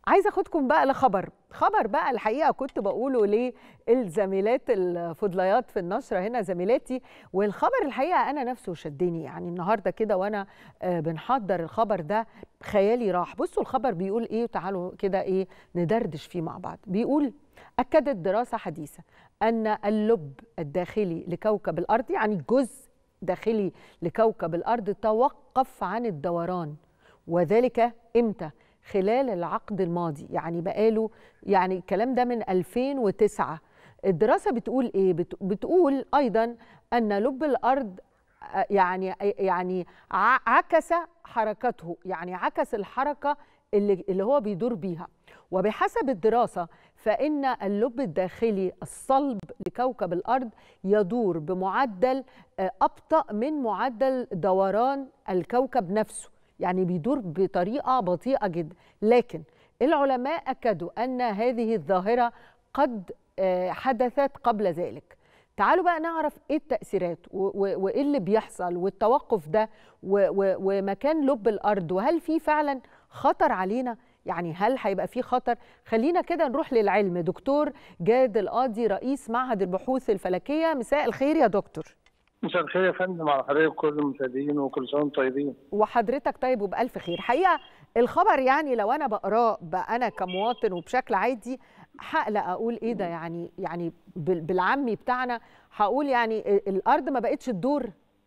عايزه اخدكم بقى لخبر خبر بقى الحقيقه كنت بقوله للزميلات الفضليات في النشره هنا زميلاتي والخبر الحقيقه انا نفسه شدني يعني النهارده كده وانا بنحضر الخبر ده خيالي راح بصوا الخبر بيقول ايه تعالوا كده ايه ندردش فيه مع بعض بيقول اكدت دراسه حديثه ان اللب الداخلي لكوكب الارض يعني جزء داخلي لكوكب الارض توقف عن الدوران وذلك امتى خلال العقد الماضي يعني بقاله يعني الكلام ده من 2009 الدراسة بتقول إيه؟ بتقول أيضا أن لب الأرض يعني يعني عكس حركته يعني عكس الحركة اللي, اللي هو بيدور بيها وبحسب الدراسة فإن اللب الداخلي الصلب لكوكب الأرض يدور بمعدل أبطأ من معدل دوران الكوكب نفسه يعني بيدور بطريقه بطيئه جدا لكن العلماء اكدوا ان هذه الظاهره قد حدثت قبل ذلك تعالوا بقى نعرف ايه التاثيرات وايه اللي بيحصل والتوقف ده ومكان لب الارض وهل في فعلا خطر علينا يعني هل هيبقى في خطر خلينا كده نروح للعلم دكتور جاد القاضي رئيس معهد البحوث الفلكيه مساء الخير يا دكتور مساء الخير يا فندم على حضرتك كل المشاهدين وكل سنه وانتم طيبين وحضرتك طيب وبألف خير حقيقه الخبر يعني لو انا بقراه بقى انا كمواطن وبشكل عادي هقلق اقول ايه ده يعني يعني بالعامي بتاعنا هقول يعني الارض ما بقتش تدور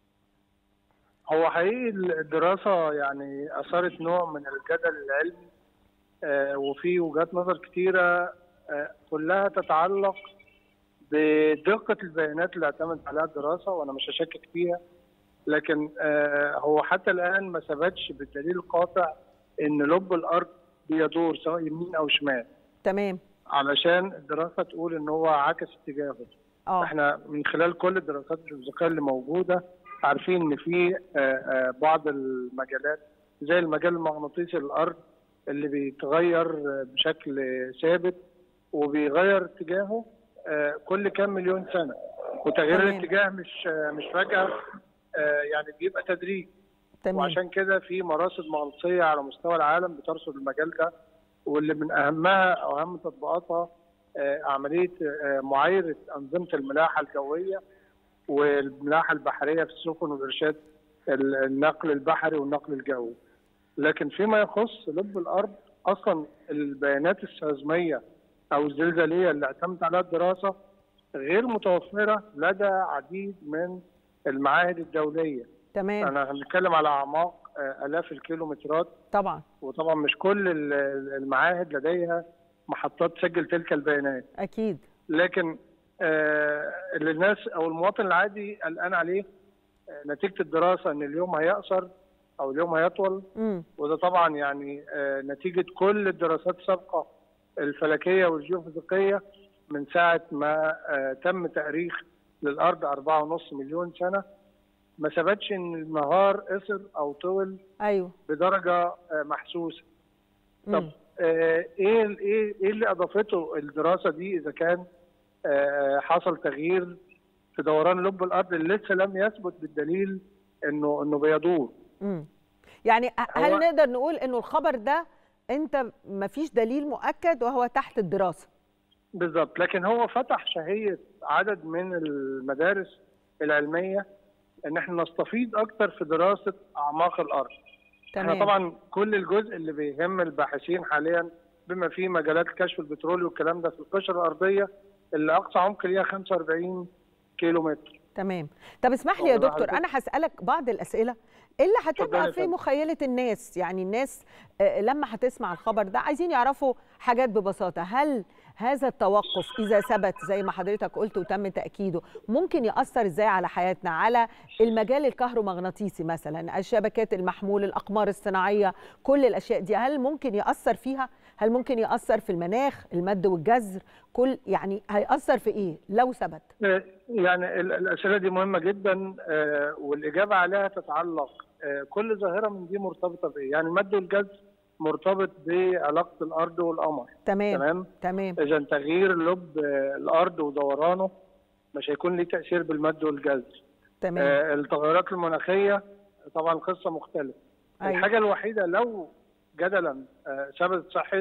هو حقيقي الدراسه يعني اثارت نوع من الجدل العلمي آه وفي وجهات نظر كتيره آه كلها تتعلق بدقه البيانات اللي اعتمدت عليها الدراسه وانا مش هشكك فيها لكن آه هو حتى الان ما ثبتش بالدليل القاطع ان لب الارض بيدور سواء يمين او شمال تمام علشان الدراسه تقول ان هو عكس اتجاهه اه احنا من خلال كل الدراسات الفيزيقيه اللي موجوده عارفين ان في بعض المجالات زي المجال المغناطيسي للارض اللي بيتغير بشكل ثابت وبيغير اتجاهه كل كام مليون سنه وتغيير تمام. الاتجاه مش مش فجاه يعني بيبقى تدريج تمام وعشان كده في مراصد مغناطيسيه على مستوى العالم بترصد المجال ده واللي من اهمها او اهم تطبيقاتها عمليه معايره انظمه الملاحه الجويه والملاحه البحريه في السفن والارشاد النقل البحري والنقل الجوي. لكن فيما يخص لب الارض اصلا البيانات السيزميه او الزلزاليه اللي اعتمدت عليها الدراسه غير متوفره لدى عديد من المعاهد الدوليه. تمام انا هنتكلم على اعماق الاف الكيلومترات طبعا وطبعا مش كل المعاهد لديها محطات تسجل تلك البيانات اكيد لكن آه اللي الناس او المواطن العادي قلقان عليه آه نتيجه الدراسه ان اليوم هيقصر او اليوم هيطول امم وده طبعا يعني آه نتيجه كل الدراسات السابقه الفلكيه والجيوفيزيقيه من ساعه ما آه تم تاريخ للارض 4.5 مليون سنه ما ثبتش ان النهار قصر او طول ايوه بدرجه آه محسوسه طب مم. آه ايه ايه ايه اللي اضافته الدراسه دي اذا كان آه حصل تغيير في دوران لب الارض اللي لسه لم يثبت بالدليل انه انه بيدور امم يعني هل هو- نقدر نقول انه الخبر ده انت ما فيش دليل مؤكد وهو تحت الدراسه بالظبط لكن هو فتح شهيه عدد من المدارس العلميه ان احنا نستفيد اكتر في دراسه اعماق الارض تمام احنا طبعا كل الجزء اللي بيهم الباحثين حاليا بما فيه مجالات الكشف البترولي والكلام ده في القشره الارضيه اللي اقصى عمق ليها 45 كيلو متر تمام طب اسمح لي يا والله دكتور حضرتك- انا هسالك بعض الاسئله اللي اتفضلي هتبقى يا في فندم. مخيله الناس يعني الناس آه، لما هتسمع الخبر ده عايزين يعرفوا حاجات ببساطه هل هذا التوقف اذا ثبت زي ما حضرتك قلت وتم تاكيده ممكن ياثر ازاي على حياتنا على المجال الكهرومغناطيسي مثلا الشبكات المحمول الاقمار الصناعيه كل الاشياء دي هل ممكن ياثر فيها هل ممكن ياثر في المناخ المد والجزر كل يعني هياثر في ايه لو ثبت يعني ال- الاسئله دي مهمه جدا آه، والاجابه عليها تتعلق آه، كل ظاهره من دي مرتبطه بايه؟ يعني المد والجزر مرتبط بعلاقه الارض والقمر تمام تمام؟ تمام اذا تغيير لب آه، الارض ودورانه مش هيكون ليه تاثير بالمد والجزر. تمام آه، التغيرات المناخيه طبعا قصه مختلفه. أيوة. الحاجه الوحيده لو جدلا آه، ثبتت صحه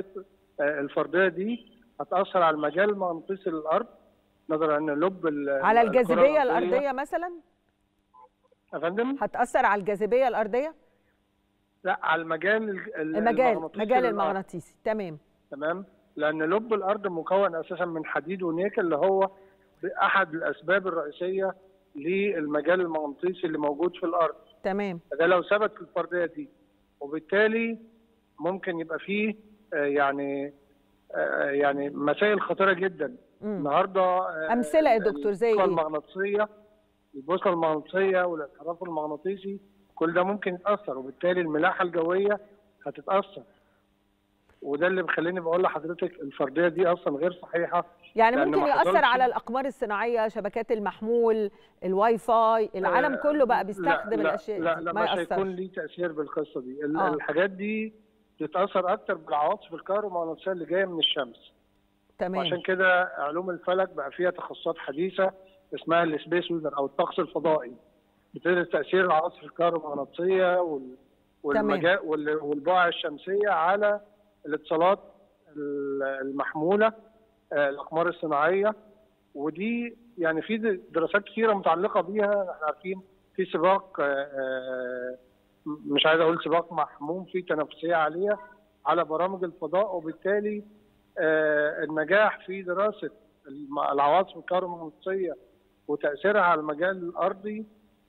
الفرديه دي هتاثر على المجال المغناطيسي للارض نظرا ان لب على الجاذبيه الارضيه مثلا يا فندم هتاثر على الجاذبيه الارضيه لا على المجال المجال مجال المغناطيسي تمام تمام لان لب الارض مكون اساسا من حديد ونيكل اللي هو احد الاسباب الرئيسيه للمجال المغناطيسي اللي موجود في الارض تمام ده لو ثبت الفرديه دي وبالتالي ممكن يبقى فيه يعني يعني مسائل خطيره جدا مم. النهارده امثله يا دكتور زي البوصله ايه المغناطيسيه البوصله المغناطيسيه والانحراف المغناطيسي كل ده ممكن يتاثر وبالتالي الملاحه الجويه هتتاثر وده اللي مخليني بقول لحضرتك الفرديه دي اصلا غير صحيحه يعني لأن ممكن ما ياثر حصلش- على الاقمار الصناعيه شبكات المحمول الواي فاي العالم كله بقى بيستخدم لا الاشياء لا دي لا ما مش هيكون ياثرش ليه تاثير بالقصه دي ال- آه. الحاجات دي بتتاثر اكتر بالعواصف الكهرومغناطيسيه اللي جايه من الشمس تمام وعشان كده علوم الفلك بقى فيها تخصصات حديثه اسمها السبيس ويذر او الطقس الفضائي بتدرس تاثير العواصف الكهرومغناطيسيه وال والمجال وال- والبقع الشمسيه على الاتصالات ال- المحموله آه، الاقمار الصناعيه ودي يعني في د- دراسات كثيره متعلقه بيها احنا عارفين في سباق آه، آه، مش عايز اقول سباق محموم في تنافسيه عاليه على برامج الفضاء وبالتالي آه، النجاح في دراسه الم- العواصف الكهرومغناطيسيه وتاثيرها على المجال الارضي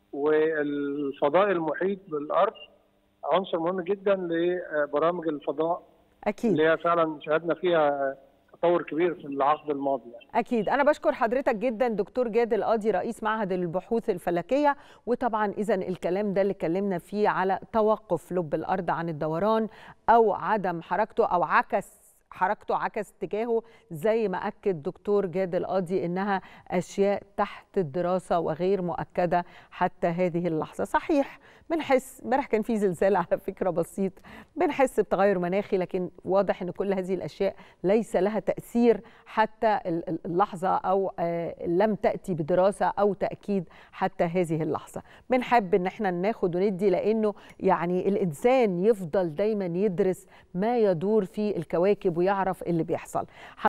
والفضاء المحيط بالارض عنصر مهم جدا لبرامج الفضاء اكيد اللي هي فعلا شهدنا فيها تطور كبير في العقد الماضي يعني. اكيد انا بشكر حضرتك جدا دكتور جاد القاضي رئيس معهد البحوث الفلكيه وطبعا اذا الكلام ده اللي اتكلمنا فيه على توقف لب الارض عن الدوران او عدم حركته او عكس حركته عكس اتجاهه زي ما اكد دكتور جاد القاضي انها اشياء تحت الدراسه وغير مؤكده حتى هذه اللحظه صحيح بنحس امبارح كان في زلزال على فكره بسيط بنحس بتغير مناخي لكن واضح ان كل هذه الاشياء ليس لها تاثير حتى ال- ال- اللحظه او آه، لم تاتي بدراسه او تاكيد حتى هذه اللحظه بنحب ان احنا ناخد وندي لانه يعني الانسان يفضل دايما يدرس ما يدور في الكواكب ويعرف اللي بيحصل